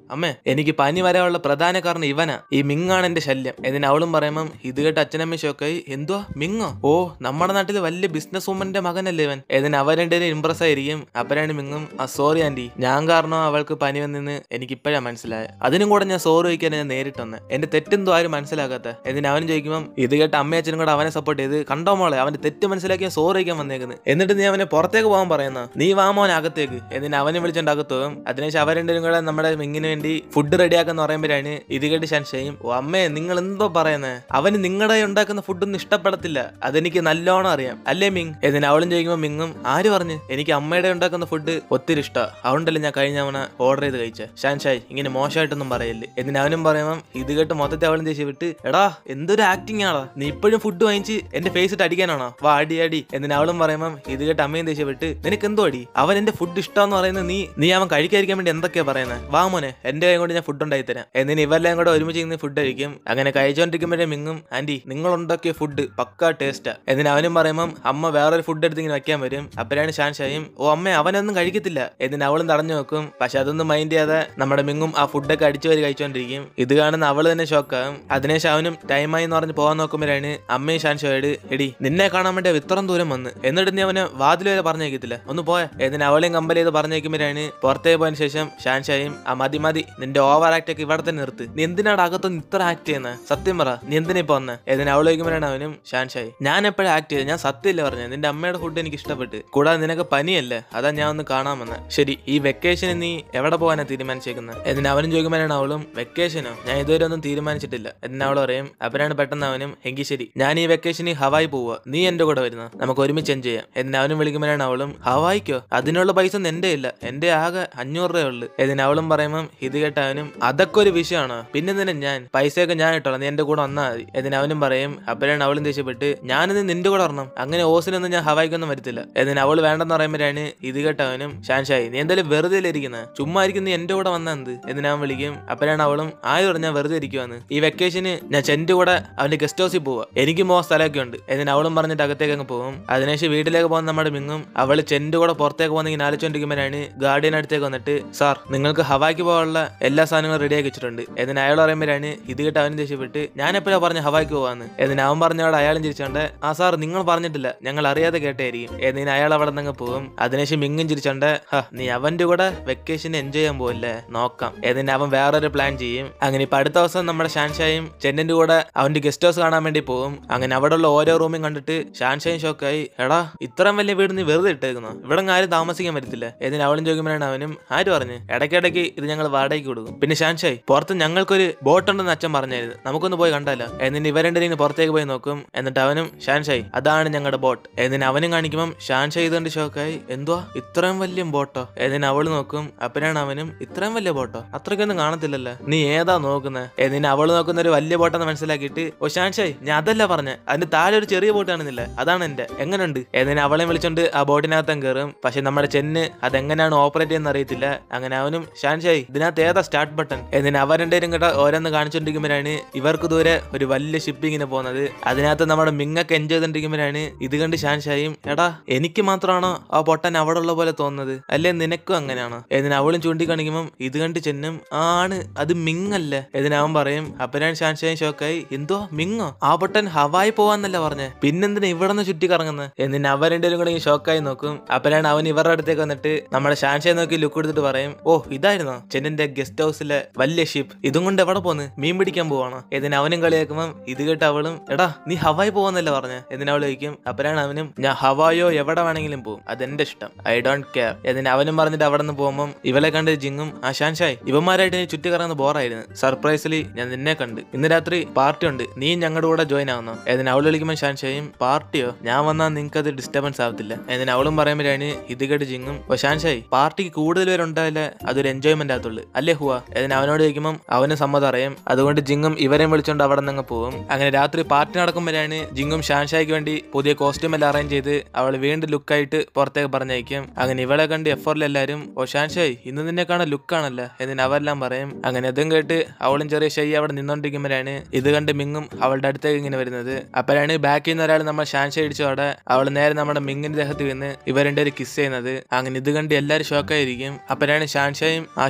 അമ്മേ എനിക്ക് പനി വരാനുള്ള പ്രധാന കാരണം ഇവനാ ഈ മിങ്ങാണ് എന്റെ ശല്യം എന്നിന് അവളും പറയുമ്പം ഇത് കേട്ട് അച്ഛനമ്മ ഷോക്കായി എന്തുവാ മിങ്ങോ ഓ നമ്മുടെ നാട്ടിൽ വലിയ ബിസിനസ് വുമന്റെ മകനല്ലേ ഇവൻ എന്നിന് അവൻ രണ്ടുപേരും ഇമ്പ്രസ് ആയിരിക്കും അപ്പനാണ് മിങ്ങും ആ സോറി ആന്റി ഞാൻ കാരണം അവൾക്ക് പനി വന്നെന്ന് എനിക്ക് ഇപ്പോഴാ മനസ്സിലായത് അതിനും കൂടെ ഞാൻ സോറി ചോദിക്കാൻ ഞാൻ നേരിട്ട് വന്നെ എന്റെ തെറ്റെന്തോ ആരും മനസ്സിലാക്കാത്ത എന്നിന് അവനും ചോദിക്കുമ്പം ഇത് കേട്ട് അമ്മയും അച്ഛനും കൂടെ അവനെ സപ്പോർട്ട് ചെയ്ത് കണ്ടോ മോളെ അവന്റെ തെറ്റ് മനസ്സിലാക്കിയ സോറി ചോദിക്കാൻ വന്നേക്കുന്നത് എന്നിട്ട് നീ അവനെ പുറത്തേക്ക് പോകാൻ പറയുന്ന നീ വാ മോൻ അകത്തേക്ക് എന്നിന് അവനെ വിളിച്ചോണ്ട് അകത്ത് പോകും അതിനുശേഷം അവർ രണ്ടുപേരും കൂടെ നമ്മുടെ മിങ്ങിന് വേണ്ടി ഫുഡ് റെഡിയാക്കാന്ന് പറയുമ്പോഴാണ് ഇത് കേട്ട് ഷൻഷയും ഓ അമ്മേ നിങ്ങൾ എന്തോ പറയുന്നത് അവന് നിങ്ങളുടെ ഉണ്ടാക്കുന്ന ഫുഡൊന്നും ഇഷ്ടപ്പെടത്തില്ല അതെനിക്ക് നല്ലോണം അറിയാം അല്ലേ മിങ് എന്നിന് അവളും ചോദിക്കുമ്പോൾ മിങ്ങും ആര് പറഞ്ഞു എനിക്ക് അമ്മയുടെ ഉണ്ടാക്കുന്ന ഫുഡ് ഒത്തിരി ഇഷ്ടമാണ് അതുകൊണ്ടല്ലേ ഞാൻ കഴിഞ്ഞ തവണ ഓർഡർ ചെയ്ത് കഴിച്ച ഷാൻഷായ് ഇങ്ങനെ മോശമായിട്ടൊന്നും പറയല്ലേ എന്നിന് അവനും പറയുമ്പം ഇത് കേട്ട് മൊത്തത്തിൽ അവളും ദേഷ്യം വിട്ട് എടാ എന്തൊരു ആക്ടിങ് ആണോ നീ ഇപ്പോഴും ഫുഡ് വാങ്ങിച്ച് എന്റെ ഫേസ് ഇട്ട് അടിക്കാനാണോ വാ അടി അടി എന്നിന് അവളും പറയുമ്പം ഇത് കേട്ട് അമ്മയും ദേഷ്യം വിട്ട് നിനക്ക് എന്തോ അടി അവൻ എന്റെ ഫുഡ് ഇഷ്ടമെന്ന് പറയുന്നത് നീ നീ അവൻ കഴിക്കാതിരിക്കാൻ വേണ്ടി എന്തൊക്കെയാ പറയുന്നത് വാ മോനെ എന്റെ കൈ കൊണ്ട് ഞാൻ ഫുഡ് ഉണ്ടായി തരാം എന്നിന് ഇവരെല്ലാം കൂടെ ഒരുമിച്ച് ഇന്ന് ഫുഡ് കഴിക്കും അങ്ങനെ കഴിച്ചോണ്ടിരിക്കുമ്പോഴേ മിങ്ങും ആന്റി നിങ്ങൾ ഉണ്ടാക്കിയ ഫുഡ് പക്കാ ടേസ്റ്റാ എന്നിന് അവനും പറയുമ്പം അമ്മ വേറൊരു ഫുഡ് എടുത്ത് ഇങ്ങനെ വെക്കാൻ വരും അപ്പോഴാണ് ഷാൻഷായും ഓ അമ്മ അവനൊന്നും കഴിക്കത്തില്ല എന്നിന് അവളും തടഞ്ഞു വെക്കും പക്ഷെ അതൊന്നും മൈൻഡ് ചെയ്യാതെ നമ്മുടെ മിങ്ങും ആ ഫുഡൊക്കെ അടിച്ചു വരി കഴിച്ചോണ്ടിരിക്കും ഇത് കാണുന്ന അവള് തന്നെ ഷോക്കാവും അതിനുശേഷം അവനും ടൈമായി എന്ന് പറഞ്ഞ് പോകാൻ നോക്കുമ്പോഴാണ് അമ്മയും ഷാൻഷോയോട് എടി നിന്നെ കാണാൻ വേണ്ടി അവൻ ഇത്രയും ദൂരം വന്ന് എന്നിട്ട് നീ അവനെ വാതിൽ വരെ പറഞ്ഞേക്കത്തില്ല ഒന്ന് പോയ എന്നിന് അവളെയും കമ്പൽ ചെയ്ത് പറഞ്ഞേക്കുമ്പോഴാണ് പുറത്തേക്ക് പോയതിനു ശേഷം ഷാൻഷായും ആ മതി മതി നിന്റെ ഓവർ ആക്ട് ഒക്കെ ഇവിടെ തന്നെ നിർത്ത് നീ എന്തിനാണ് അകത്തൊന്ന് ഇത്ര ആക്ട് ചെയ്യുന്നത് സത്യം പറ നീ എന്തിനാ ഇപ്പൊ വന്ന് എന്നിന് അവൾ ചോദിക്കുമ്പോഴാണ് അവനും ഷാൻഷായി ഞാൻ എപ്പോഴും ആക്ട് ചെയ്തത് ഞാൻ സത്യമില്ല പറഞ്ഞത് നിന്റെ അമ്മയുടെ ഫുഡ് എനിക്ക് ഇഷ്ടപ്പെട്ട് കൂടാതെ നിനക്ക് പനിയല്ലേ അതാ ഞാൻ ഒന്ന് കാണാൻ വന്നത് ശരി ഈ വെക്കേഷന് നീ എവിടെ പോകാനാ തീരുമാനിച്ചേക്കുന്നത് എന്നിന് അവനും ചോദിക്കുമ്പോഴാണ് അവളും വെക്കേഷനോ ഞാൻ ഇതുവരെ ഒന്നും തീരുമാനിച്ചിട്ടില്ല എന്നിന് അവൾ പറയും അപ്പനാണ് പെട്ടെന്ന് അവനും എങ്കിൽ ശരി ഞാൻ ഈ വെക്കേഷന് ഹവായി പോവുക നീ എന്റെ കൂടെ വരുന്ന നമുക്ക് ഒരുമിച്ച് എൻജോയ് ചെയ്യാം എന്നിന് അവനും വിളിക്കുമ്പോഴാണ് അവളും ഹവായിക്കോ അതിനുള്ള പൈസ ഒന്നും എന്റെ ഇല്ല എന്റെ ആകെ അഞ്ഞൂറ് രൂപ ഉള്ളു എന്നിന് അവളും പറയുമ്പം ഇത് കേട്ട അവനും അതൊക്കെ ഒരു വിഷയമാണോ പിന്നെ തന്നെ ഞാൻ പൈസയൊക്കെ ഞാൻ ഇട്ടോളാം നീ എന്റെ കൂടെ വന്നാൽ മതി എന്നിന് അവനും പറയും അപ്പോഴാണ് അവളും ദേഷ്യപ്പെട്ട് ഞാനിന്ന് നിന്റെ കൂടെ വരണം അങ്ങനെ ഓസിനൊന്നും ഞാൻ ഹവായിക്കൊന്നും വരത്തില്ല എന്നിന് അവൾ വേണ്ടെന്ന് പറയുമ്പോഴാണ് ഇത് കേട്ട അവനും ഷാൻഷായി നീ എന്തായാലും വെറുതെ ഇരിക്കുന്നത് ചുമ്മാ ഇരിക്കും നീ എന്റെ കൂടെ വന്നാ എന്ത് എന്നിന് അവൻ വിളിക്കും അപ്പോഴാണ് അവളും ആര് പറഞ്ഞാൽ വെറുതെ ഇരിക്കുവാന്ന് ഈ വെക്കേഷന് ഞാൻ ചെന്റെ കൂടെ അവന്റെ ഗസ്റ്റ് ഹൗസിൽ പോവാ എനിക്ക് പോകാൻ സ്ഥലമൊക്കെ ഉണ്ട് എന്നിന് അവളും പറഞ്ഞിട്ട് അകത്തേക്ക് അങ്ങ് പോകും അതിനുശേഷം വീട്ടിലേക്ക് പോകുന്ന നമ്മുടെ മിങ്ങും അവള് ചെന്റെ കൂടെ പുറത്തേക്ക് പോകുന്ന ഇങ്ങനെ ആലോചിച്ചോണ്ടിരിക്കുമ്പോഴാണ് ഗാർഡിയൻ അടുത്തേക്ക് വന്നിട്ട് സാർ നിങ്ങൾക്ക് ഹവായ്ക്ക് പോകാനുള്ള എല്ലാ സാധനങ്ങളും റെഡിയാക്കി വെച്ചിട്ടുണ്ട് എന്നിന് അയാൾ പറയുമ്പോഴാണ് ഇത് കേട്ട് അവനും ദേഷ്യപ്പെട്ട് ഞാൻ എപ്പോഴാ പറഞ്ഞ ഹവായ്ക്ക് പോവാന്ന് എന്നിന് അവൻ പറഞ്ഞവിടെ അയാളും ചിരിച്ചോണ്ട് ആ സാർ നിങ്ങൾ പറഞ്ഞിട്ടില്ല ഞങ്ങൾ അറിയാതെ കേട്ടായിരിക്കും എന്നിന് അയാൾ അവിടെ നിന്ന് പോകും അതിനുശേഷം മിങ്ങും ചിരിച്ചോണ്ട് "ഹ, നീ അവന്റെ കൂടെ വെക്കേഷൻ എൻജോയ് ചെയ്യാൻ പോവല്ലേ നോക്കാം എന്നിട്ട് അവൻ വേറൊരു പ്ലാൻ ചെയ്യും അങ്ങനെ ഇപ്പൊ അടുത്ത ദിവസം നമ്മുടെ ഷാൻഷായും ചെന്നന്റെ കൂടെ അവന്റെ ഗസ്റ്റ് ഹൗസ് കാണാൻ വേണ്ടി പോകും അങ്ങനെ അവിടെയുള്ള ഓരോ റൂമും കണ്ടിട്ട് ഷാൻഷായും ഷോക്കായി എടാ ഇത്രയും വലിയ വീട് നീ വെറുതെ ഇട്ടേക്കുന്നോ ഇവിടെ ആരും താമസിക്കാൻ പറ്റത്തില്ല എന്നിട്ട് അവളും ചോദിക്കുമ്പോഴാണ് അവനും ആര് പറഞ്ഞു ഇടയ്ക്കിടയ്ക്ക് ഇത് ഞങ്ങൾ വാടകയ്ക്ക് കൊടുക്കും പിന്നെ ഷാൻഷായി പുറത്ത് ഞങ്ങൾക്കൊരു ബോട്ട് ഉണ്ടെന്ന് അച്ഛൻ പറഞ്ഞായിരുന്നു നമുക്കൊന്ന് പോയി കണ്ടാലോ എന്നിട്ട് ഇവരെന്റെ പുറത്തേക്ക് പോയി നോക്കും എന്നിട്ട് അവനും ഷാൻഷായി അതാണ് ഞങ്ങളുടെ ബോട്ട് എന്നിട്ട് അവനും കാണിക്കുമ്പോൾ ഷാൻഷായി ഇതുകൊണ്ട് ഷോക്കായി എന്തുവാ ഇത്രയും വലിയ ബോട്ടോ എന്നിട്ട് അവള് നോക്കും അപ്പനാണ് അവനും ഇത്രയും വലിയ ബോട്ടോ അത്രയ്ക്കൊന്നും കാണത്തില്ലല്ലോ നീ ഏതാ നോക്കുന്നത് എന്നിട്ട് അവള് നോക്കുന്ന ഒരു വലിയ ബോട്ടെന്ന് മനസ്സിലാക്കിയിട്ട് ഓ ഷാൻഷായി ഞാൻ അതല്ല പറഞ്ഞ അതിന്റെ താഴെ ഒരു ചെറിയ ബോട്ട് കാണുന്നില്ല അതാണ് എന്റെ എങ്ങനെയുണ്ട് എന്നിട്ട് അവളെ വിളിച്ചോണ്ട് ആ ബോട്ടിനകത്തും കയറും പക്ഷെ നമ്മുടെ ചെന്ന് അതെങ്ങനെയാണ് ഓപ്പറേറ്റ് ചെയ്യുന്ന അറിയത്തില്ല അങ്ങനെ അവനും ഷാൻഷായി ഇതിനകത്ത് ഏതാ സ്റ്റാർട്ട് ബട്ടൺ എന്നിട്ട് അവർ രണ്ടുപേരും കേട്ട ഓരോന്ന് കാണിച്ചോണ്ടിരിക്കുമ്പോഴാണ് ഇവർക്ക് ദൂരെ ഒരു വലിയ ഷിപ്പിങ്ങിന് പോകുന്നത് അതിനകത്ത് നമ്മുടെ മിങ്ങൊക്കെ എൻജോയ് ചെയ്തോണ്ടിരിക്കുമ്പോഴാണ് ഇത് കണ്ട് ഷാൻഷായും എടാ എനിക്ക് മാത്രമാണോ ആ പൊട്ടൻ അവിടെ ഉള്ള പോലെ തോന്നുന്നത് അല്ലേ നിനക്കും അങ്ങനെയാണോ എന്നിട്ട് അവളും ചൂണ്ടിക്കാണിക്കുമ്പോൾ ഇത് കണ്ട് ചെന്നും ആണ് അത് മിങ്ങല്ലേ എന്നിട്ട് അവൻ പറയും അപ്പനാണ് ഷാൻഷായും ഷോക്കായി എന്തോ മിങ്ങോ ആ പൊട്ടൻ ഹവായി പോവാന്നല്ല പറഞ്ഞേ പിന്നെന്തിനാ ഇവിടെ നിന്ന് ചുറ്റി കറങ്ങുന്നത് എന്നിട്ട് അവർ രണ്ടുപേരും കൂടെ ഷോക്കായി നോക്കും അപ്പനാണ് അവൻ ഇവരുടെ അടുത്തേക്ക് വന്നിട്ട് നമ്മുടെ ഷാൻഷയെ നോക്കി ലുക്ക് കൊടുത്തിട്ട് പറയും ഓ ഇതായിരുന്നോ ചെന്നിന്റെ ഗസ്റ്റ് ഹൗസിലെ വലിയ ഷിപ്പ് ഇതും കൊണ്ട് എവിടെ പോന്ന് മീൻ പിടിക്കാൻ പോവാണോ എന്നിട്ട് അവനും കളിയാക്കുമ്പം ഇത് കേട്ട് അവളും എടാ നീ ഹവായി പോവാന്നല്ലേ പറഞ്ഞേ എന്നിട്ട് അവൾ ചോദിക്കും അപ്പനാണ് അവനും ഞാൻ ഹവായോ എവിടെ വേണമെങ്കിലും പോകും അതെന്റെ ഇഷ്ടം ഐ ഡോണ്ട് കെയർ എന്നിട്ട് അവനും പറഞ്ഞിട്ട് അവിടെ നിന്ന് പോകുമ്പോൾ ഇവളെ കണ്ട് ജിങ്ങും ആ ഷാൻഷായ് ഇവന്മാരായിട്ട് നീ ചുറ്റി കറങ്ങുന്ന ബോറായിരുന്നു സർപ്രൈസിലി ഞാൻ നിന്നെ കണ്ട് ഇന്ന് രാത്രി പാർട്ടി ഉണ്ട് നീ ഞങ്ങളുടെ കൂടെ ജോയിൻ ആവുന്നോ എന്നിട്ട് അവൾ വിളിക്കുമ്പോൾ ഷാൻഷായും പാർട്ടിയോ ഞാൻ വന്നാൽ നിങ്ങൾക്ക് അത് ഡിസ്റ്റർബൻസ് ആവത്തില്ല എന്നിട്ട് അവളും പറയുമ്പോഴാണ് ഇത് കേട്ട് ജിങ്ങും ഓ ഷാൻഷായ് പാർട്ടിക്ക് കൂടുതൽ പേരുണ്ടായാലേ അതൊരു എൻജോയ്മെന്റ് ആകത്തുള്ളൂ അല്ലേ ഹുവ എന്നിട്ട് അവനോട് ചോദിക്കുമ്പോൾ അവന് സമ്മതം അറിയാം അതുകൊണ്ട് ജിങ്ങും ഇവരെയും വിളിച്ചോണ്ട് അവിടെ നിന്ന് പോകും അങ്ങനെ രാത്രി പാർട്ടി നടക്കുമ്പോഴാണ് ജിങ്ങും ഷാൻഷായ്ക്ക് വേണ്ടി പുതിയ കോസ്റ്റ്യൂം എല്ലാം അറേഞ്ച് ചെയ്ത് അവൾ വീണ്ടും ലുക്കായിട്ട് പുറത്തേക്ക് പറഞ്ഞയക്കും അങ്ങനെ ഇവളെ കണ്ട് എഫറിൽ എല്ലാവരും ഓ ഷാൻഷായ് ഇന്ന് നിന്നെ കാണാൻ ലുക്കാണല്ലോ എന്നിട്ട് അവരെല്ലാം പറയും അങ്ങനെ അതും കേട്ട് അവളും ചെറിയ ഷൈ അവിടെ നിന്നോണ്ടിരിക്കുമ്പോഴാണ് ഇത് കണ്ട് മിങ്ങും അവളുടെ അടുത്തേക്ക് ഇങ്ങനെ വരുന്നത് അപ്പോഴാണ് ബാക്കിൽ നിന്ന് ഒരാൾ നമ്മൾ ഷാൻഷ ഇടിച്ചോടെ അവൾ നേരെ നമ്മുടെ മിങ്ങിന്റെ ദേഹത്ത് വീണ് ഇവരുടെ ഒരു കിസ് ചെയ്യുന്നത് അങ്ങനെ ഇത് കണ്ട് എല്ലാവരും ഷോക്കായിരിക്കും അപ്പോഴാണ് ഷാൻഷയും ആ ഷോക്ക് പെട്ടെന്ന്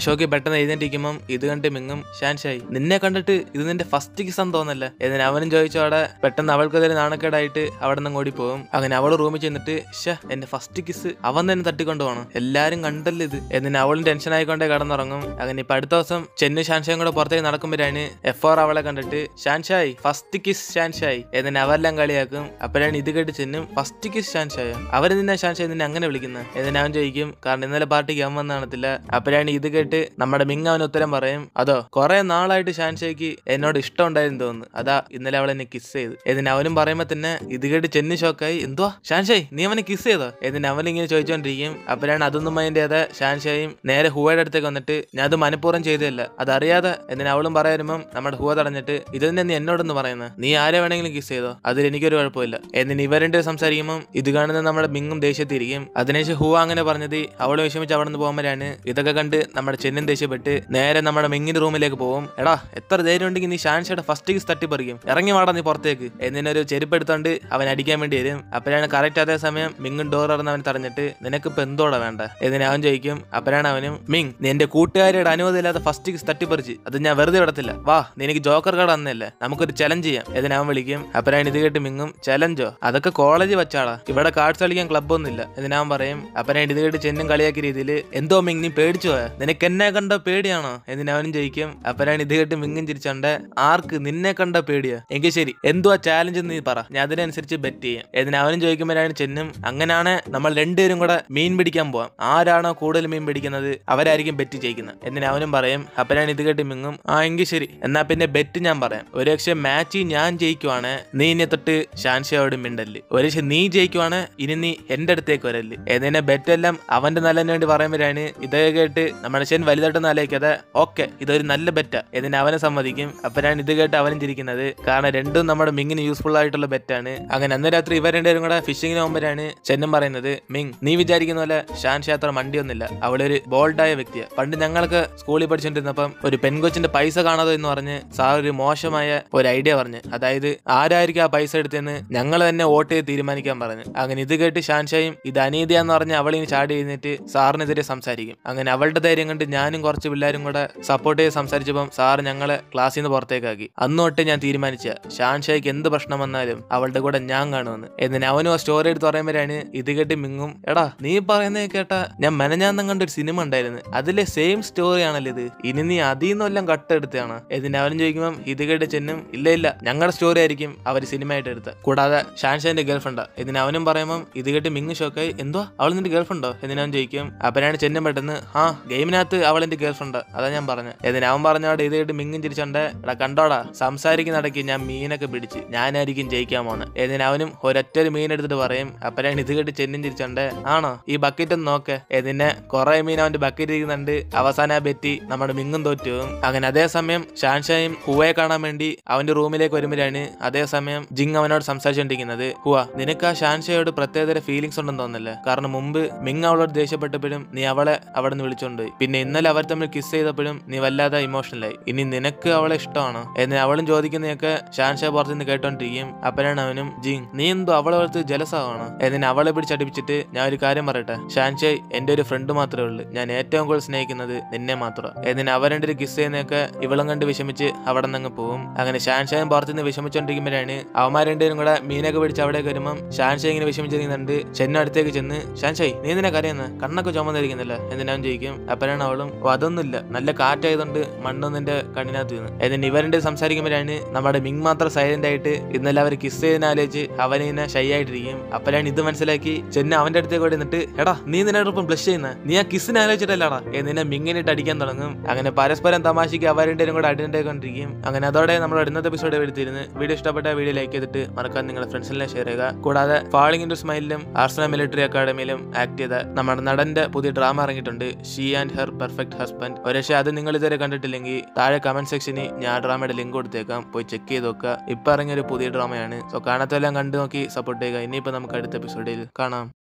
പെട്ടെന്ന് എഴുന്നേറ്റിരിക്കുമ്പം ഇത് കണ്ട് മിങ്ങും ഷാൻഷായി നിന്നെ കണ്ടിട്ട് ഇത് നിന്റെ ഫസ്റ്റ് കിസ് തോന്നല്ല എന്നിട്ട് അവനും ചോദിച്ചോടെ പെട്ടെന്ന് അവൾക്കതൊരു നാണക്കേടായിട്ട് അവിടെ നിന്ന് ഓടി പോകും അങ്ങനെ അവൾ റൂമിൽ ചെന്നിട്ട് ഷേ എന്റെ ഫസ്റ്റ് കിസ് അവൻ തന്നെ തട്ടിക്കൊണ്ട് പോകണം എല്ലാരും കണ്ടല്ലോ ഇത് എന്നിട്ട് അവളും ടെൻഷൻ ആയിക്കൊണ്ടേ കടന്നുറങ്ങും അങ്ങനെ ഇപ്പൊ അടുത്ത ദിവസം ചെന്നു ഷാൻഷായും കൂടെ പുറത്തേക്ക് നടക്കുമ്പോഴാണ് എഫ് ആർ അവളെ കണ്ടിട്ട് ഷാൻഷായി ഫസ്റ്റ് കിസ് ഷാൻഷായി എന്നിട്ട് അവരെല്ലാം കളിയാക്കും അപ്പോഴാണ് ഇത് കേട്ട് ചെന്നും ഫസ്റ്റ് കിസ് ഷാൻഷായ അവര് നിന്നെ ഷാൻഷായി നിന്നെ അങ്ങനെ വിളിക്കുന്നത് എന്നിട്ട് അവൻ ചോദിക്കും കാരണം ഇന്നലെ പാർട്ടിക്ക് അവൻ വന്ന് കാണത്തില്ല അപ്പോഴാണ് ഇത് കേട്ട് നമ്മുടെ മിങ് അവൻ ഉത്തരം പറയും അതോ കുറെ നാളായിട്ട് ഷാൻഷയ്ക്ക് എന്നോട് ഇഷ്ടം ഉണ്ടായിരുന്നു തോന്നുന്നു അതാ ഇന്നലെ അവൾ എന്നെ കിസ് ചെയ്തു എന്നിട്ട് അവനും പറയുമ്പോ തന്നെ ഇത് കേട്ട് ചെന്നി ഷോക്കായി എന്തുവാ ഷാൻഷായി നീ അവനെ കിസ് ചെയ്തോ എന്നിട്ട് അവൻ ഇങ്ങനെ ചോദിച്ചോണ്ടിരിക്കും അപ്പോഴാണ് അതൊന്നും മൈൻഡ് ചെയ്ത ഷാൻഷായും നേരെ ഹുവയുടെ അടുത്തേക്ക് വന്നിട്ട് ഞാൻ അത് മനഃപൂർവ്വം ചെയ്തതല്ല അതറിയാതെ എന്നിട്ട് അവളും പറയാരുമ്പം നമ്മുടെ ഹുവ തടഞ്ഞിട്ട് ഇത് തന്നെ നീ എന്നോടൊന്ന് പറയുന്നത് നീ ആരെ വേണമെങ്കിലും കിസ് ചെയ്തോ അതിൽ എനിക്കൊരു കുഴപ്പമില്ല എന്നിട്ട് ഇവരുടെ സംസാരിക്കുമ്പോൾ ഇത് കാണുന്ന നമ്മുടെ മിങ്ങും ദേഷ്യത്തിരിക്കും അതിനുശേഷം ഹുവ അങ്ങനെ പറഞ്ഞത് അവള് വിഷമിച്ച് അവിടെ നിന്ന് പോകുമ്പോഴാണ് ഇതൊക്കെ കണ്ട് നമ്മുടെ ചെന്നും ദേഷ്യപ്പെട്ട് നേരെ നമ്മുടെ മിങ്ങിന്റെ റൂമിലേക്ക് പോകും എടാ എത്ര ധൈര്യം ഉണ്ടെങ്കിൽ നീ ഷാൻഷയുടെ ഫസ്റ്റ് കിസ് തട്ടിപ്പറിക്കും ഇറങ്ങി വാടാ നീ പുറത്തേക്ക് എന്നിനൊരു ചെരുപ്പ് എടുത്തോണ്ട് അവൻ അടിക്കാൻ വേണ്ടി വരും അപ്പോഴാണ് കറക്റ്റ് അതേ സമയം മിങ്ങും ഡോർ തുറന്ന് അവൻ തടഞ്ഞിട്ട് നിനക്ക് ഇപ്പൊ എന്തോടാ വേണ്ട എന്നിന് അവൻ ചോദിക്കും അപ്പോഴാണ് അവനും മിങ് നീ എന്റെ കൂട്ടുകാരുടെ അനുമതി ഇല്ലാതെ ഫസ്റ്റ് കിസ് തട്ടിപ്പറിച്ച് അത് ഞാൻ വെറുതെ വിടത്തില്ല വാ നീ എനിക്ക് ജോക്കർ കാർഡ് തന്നല്ലേ നമുക്കൊരു ചലഞ്ച് ചെയ്യാം ഇതിന് അവൻ വിളിക്കും അപ്പോഴാണ് ഇത് കേട്ട് മിങ്ങും ചലഞ്ചോ അതൊക്കെ കോളേജ് വെച്ചാളാ ഇവിടെ കാർഡ്സ് കളിക്കാൻ ക്ലബ് ഒന്നുമില്ല ഇതിനവൻ പറയും അപ്പോഴാണ് ഇത് കേട്ട് ചെന്നും കളിയാക്കിയ രീതിയിൽ എന്തോ മിങ് നീ പേടിച്ചു പോയ നിനക്ക് എന്നെ കണ്ട പേടിയാണോ എന്നിന് അവനും ചോദിക്കും അപ്പോഴാണ് ഇത് കേട്ട് മിങ്ങും ചിരിച്ചോണ്ട് ആർക്ക് നിന്നെ കണ്ട പേടിയാ എങ്കിൽ ശരി എന്തുവാ ചാലഞ്ച് നീ പറ ഞാൻ അതിനനുസരിച്ച് ബെറ്റ് ചെയ്യാം എന്നിന് അവനും ചോദിക്കുമ്പോഴാണ് ചെന്നും അങ്ങനെയാണ് നമ്മൾ രണ്ടുപേരും കൂടെ മീൻ പിടിക്കാൻ പോവാം ആരാണോ കൂടുതൽ മീൻ പിടിക്കുന്നത് അവരായിരിക്കും ബെറ്റ് ജയിക്കുന്നത് എന്നിന് അവനും പറയും അപ്പോഴാണ് ഇത് കേട്ട് മിങ്ങും ആ എങ്കിൽ ശരി എന്നാ പിന്നെ ബെറ്റ് ഞാൻ പറയാം ഒരു പക്ഷെ മാച്ച് ഞാൻ ജയിക്കുവാണ് നീ ഇനി തൊട്ട് ഷാൻഷയോട് മിണ്ടല് ഒരു പക്ഷെ നീ ജയിക്കുവാണ് ഇനി നീ എന്റെ അടുത്തേക്ക് വരല് എന്നിനെ ബെറ്റ് എല്ലാം അവന്റെ നല്ലതിന് വേണ്ടി പറയുമ്പോഴാണ് ഇതൊക്കെ കേട്ട് നമ്മുടെ ഷൻ വലുതായിട്ടൊന്നും ആലോചിക്കാതെ ഓക്കെ ഇതൊരു നല്ല ബെറ്റാ എന്നിന് അവനെ സമ്മതിക്കും അപ്പോഴാണ് ഇത് കേട്ട് അവനും ചിരിക്കുന്നത് കാരണം രണ്ടും നമ്മുടെ മിങ്ങിന് യൂസ്ഫുൾ ആയിട്ടുള്ള ബെറ്റാണ് അങ്ങനെ അന്ന് രാത്രി ഇവർ രണ്ടുപേരും കൂടെ ഫിഷിങ്ങിന് പോകുമ്പോഴാണ് ചെന്നും പറയുന്നത് മിങ് നീ വിചാരിക്കുന്ന പോലെ ഷാൻ ക്ഷേത്ര മണ്ടിയൊന്നുമില്ല അവളൊരു ബോൾഡായ വ്യക്തിയാണ് പണ്ട് ഞങ്ങൾക്ക് സ്കൂളിൽ പഠിച്ചുകൊണ്ടിരുന്നപ്പം ഒരു പെൺകൊച്ചിന്റെ പൈസ കാണാതെ എന്ന് പറഞ്ഞ് സാർ ഒരു മോശമായ ഒരു ഐഡിയ പറഞ്ഞു അതായത് ആരായിരിക്കും ആ പൈസ എടുത്തെന്ന് ഞങ്ങൾ തന്നെ വോട്ട് ചെയ്ത് തീരുമാനിക്കാൻ പറഞ്ഞു അങ്ങനെ ഇത് കേട്ട് ഷാൻഷായും ഇത് അനീതിയാന്ന് പറഞ്ഞ് അവളിന് ചാടി എഴുന്നേറ്റ് സാറിനെതിരെ സംസാരിക്കും അങ്ങനെ അവളുടെ ധൈര്യം കണ്ട് ഞാനും കുറച്ച് പിള്ളേരും കൂടെ സപ്പോർട്ട് ചെയ്ത് സംസാരിച്ചപ്പം സാർ ഞങ്ങളെ ക്ലാസ്സിൽ നിന്ന് പുറത്തേക്കാക്കി അന്ന് തൊട്ട് ഞാൻ തീരുമാനിച്ച ഷാൻഷായ്ക്ക് എന്ത് പ്രശ്നം വന്നാലും അവളുടെ കൂടെ ഞാൻ കാണുമെന്ന് എന്നിന് അവനും ആ സ്റ്റോറി എടുത്ത് പറയുമ്പോഴാണ് ഇത് കേട്ട് മിങ്ങും എടാ നീ പറയുന്നത് കേട്ടാ ഞാൻ മെനഞ്ഞാന്തം കണ്ട ഒരു സിനിമ ഉണ്ടായിരുന്നു അതിലെ സെയിം സ്റ്റോറി ആണല്ലോ ഇത് ഇനി നീ അതിൽ നിന്നെല്ലാം കട്ടെടുത്താണ് ഇതിന് അവനും ചോദിക്കുമ്പം ഇത് കേട്ട് ചെന്നും ഇല്ല ഇല്ല ഞങ്ങളുടെ സ്റ്റോറി ആയിരിക്കും അവർ സിനിമയായിട്ട് എടുത്ത് കൂടാതെ ഷാൻഷാന്റെ ഗേൾഫ്രണ്ടാ ഇതിന് അവനും പറയുമ്പം ഇത് കേട്ട് മിങ്ങ് ഷോക്കായി എന്തോ അവൾ നിന്റെ ഗേൾഫ്രണ്ടോ എന്നിന് അവൻ ചോദിക്കും അപ്പനാണ് ചെന്നും പെട്ടെന്ന് ആ ഗെയിമിനകത്ത് അവൾ എന്റെ ഗേൾഫ്രണ്ട് അതാ ഞാൻ പറഞ്ഞു ഇതിന് അവൻ പറഞ്ഞോടെ ഇത് കേട്ട് മിങ്ങും ചിരിച്ചോണ്ട് എടാ കണ്ടോടാ സംസാരിക്കുന്ന ഇടയ്ക്ക് ഞാൻ മീനൊക്കെ പിടിച്ച് ഞാനായിരിക്കും ജയിക്കാൻ പോണ് എന്നിന് അവനും ഒരൊറ്റ ഒരു മീൻ എടുത്തിട്ട് പറയും അപ്പനാണ് ഇത് കേട്ട് ചെന്നും ചിരിച്ചോണ്ട് ആണോ ഈ ബക്കറ്റ് ഒന്ന് നോക്ക് ഇതിന് കുറെ മീൻ അവന്റെ ബക്കറ്റ് ഇരിക്കുന്നുണ്ട് അവസാന ആ ബെറ്റി നമ്മുടെ മിങ്ങും തോറ്റു പോകും അങ്ങനെ അതേസമയം ഷാൻഷായും ഹുവയെ കാണാൻ വേണ്ടി അവന്റെ റൂമിലേക്ക് വരുമ്പോഴാണ് അതേസമയം ജിങ് അവനോട് സംസാരിച്ചുകൊണ്ടിരിക്കുന്നത് ഹുവ നിനക്ക് ആ ഷാൻഷയോട് പ്രത്യേകതര ഫീലിങ്സ് ഉണ്ടെന്ന് തോന്നുന്നില്ല കാരണം മുമ്പ് മിങ് അവളോട് ദേഷ്യപ്പെട്ടപ്പോഴും നീ അവളെ അവിടെ നിന്ന് വിളിച്ചോണ്ട് പോയി. പിന്നെ ഇന്നലെ അവർ തമ്മിൽ കിസ് ചെയ്തപ്പോഴും നീ വല്ലാതെ ഇമോഷണലായി ഇനി നിനക്ക് അവളെ ഇഷ്ടമാണോ എന്ന് അവളും ചോദിക്കുന്നതൊക്കെ ഷാൻഷാ പുറത്ത് നിന്ന് കേട്ടോണ്ടിരിക്കും അപ്പോഴാണ് അവനും ജിങ് നീ എന്തോ അവളെ ഓർത്ത് ജലസാവാണ് എന്നിന് അവളെ പിടിച്ചടിപ്പിച്ചിട്ട് ഞാൻ ഒരു കാര്യം പറയട്ടെ ഷാൻഷായ് എന്റെ ഒരു ഫ്രണ്ട് മാത്രമേ ഉള്ളൂ ഞാൻ ഏറ്റവും കൂടുതൽ സ്നേഹിക്കുന്നത് നിന്നെ മാത്രം എന്നിന് അവരുടെ കിസ് ചെയ്യുന്നതൊക്കെ ഇവളും കണ്ട് വിഷമിച്ച് അവിടെ നിന്ന് പോകും അങ്ങനെ ഷാൻഷായും പുറത്തുനിന്ന് വിഷമിച്ചോണ്ടിരിക്കുമ്പോഴാണ് അവന്മാർ രണ്ടുപേരും കൂടെ മീനൊക്കെ പിടിച്ച് അവിടേക്ക് വരുമ്പം ഷാൻഷായ് ഇങ്ങനെ വിഷമിച്ചിരിക്കുന്നുണ്ട് ചെന്ന അടുത്തേക്ക് ചെന്ന് ഷാൻഷായ് നീ എന്തിനാ കരയുന്നത് കണ്ണൊക്കെ ചുമന്നിരിക്കുന്നില്ല എന്തിനാൻ ചോദിക്കും അപ്പോഴാണ് അവളും "ഓ, അതൊന്നുമില്ല നല്ല കാറ്റായതുകൊണ്ട് മണ്ണൊന്നും നിന്റെ കണ്ണിനകത്ത് വീണ് എന്നിട്ട് ഇവരുടെ സംസാരിക്കുമ്പോഴാണ് നമ്മുടെ മിങ് മാത്രം സൈലന്റ് ആയിട്ട് ഇന്നലെ അവർ കിസ് ചെയ്തതിനാലോചിച്ച് അവനിങ്ങനെ ഷൈ ആയിട്ടിരിക്കും അപ്പോഴാണ് ഇത് മനസ്സിലാക്കി ചെന്ന അവന്റെ അടുത്തേക്ക് ഓടി നിന്നിട്ട് എടാ നീ നിന്നോടൊപ്പം ബ്ലഷ് ചെയ്യുന്ന നീ ആ കിസ്സിനെ ആലോചിച്ചിട്ടല്ലടാ എന്നിനെ മിങ്ങിനിട്ട് അടിക്കാൻ തുടങ്ങും അങ്ങനെ പരസ്പരം തമാശയ്ക്ക് അവരുടെ കൂടെ അടിണ്ടായിക്കൊണ്ടിരിക്കും അങ്ങനെ അതോടെ നമ്മൾ ഇന്നത്തെ എപ്പിസോഡ് എടുത്തിരുന്നു വീഡിയോ ഇഷ്ടപ്പെട്ട വീഡിയോ ലൈക്ക് ചെയ്തിട്ട് മറക്കാൻ നിങ്ങളുടെ ഫ്രണ്ട്സിനെ ഷെയർ ചെയ്യുക കൂടാതെ ഫാളിംഗ് ഇൻ സ്മൈലിലും ആർസണ മിലിറ്ററി അക്കാഡമിയിലും ആക്ട് ചെയ്ത നമ്മുടെ നടന്റെ പുതിയ ഡ്രാമ ഇറങ്ങിയിട്ടുണ്ട് she and her perfect husband ഒരുപക്ഷെ അത് നിങ്ങൾ ഇതുവരെ കണ്ടിട്ടില്ലെങ്കിൽ താഴെ കമന്റ് സെക്ഷനിൽ ഞാൻ ആ ഡ്രാമയുടെ ലിങ്ക് കൊടുത്തേക്കാം പോയി ചെക്ക് ചെയ്ത് നോക്കുക ഇപ്പൊ ഇറങ്ങിയ ഒരു പുതിയ ഡ്രാമയാണ് സോ കാണാത്തെല്ലാം കണ്ടു നോക്കി സപ്പോർട്ട് ചെയ്യുക ഇനിയിപ്പോ നമുക്ക് അടുത്ത എപ്പിസോഡിൽ കാണാം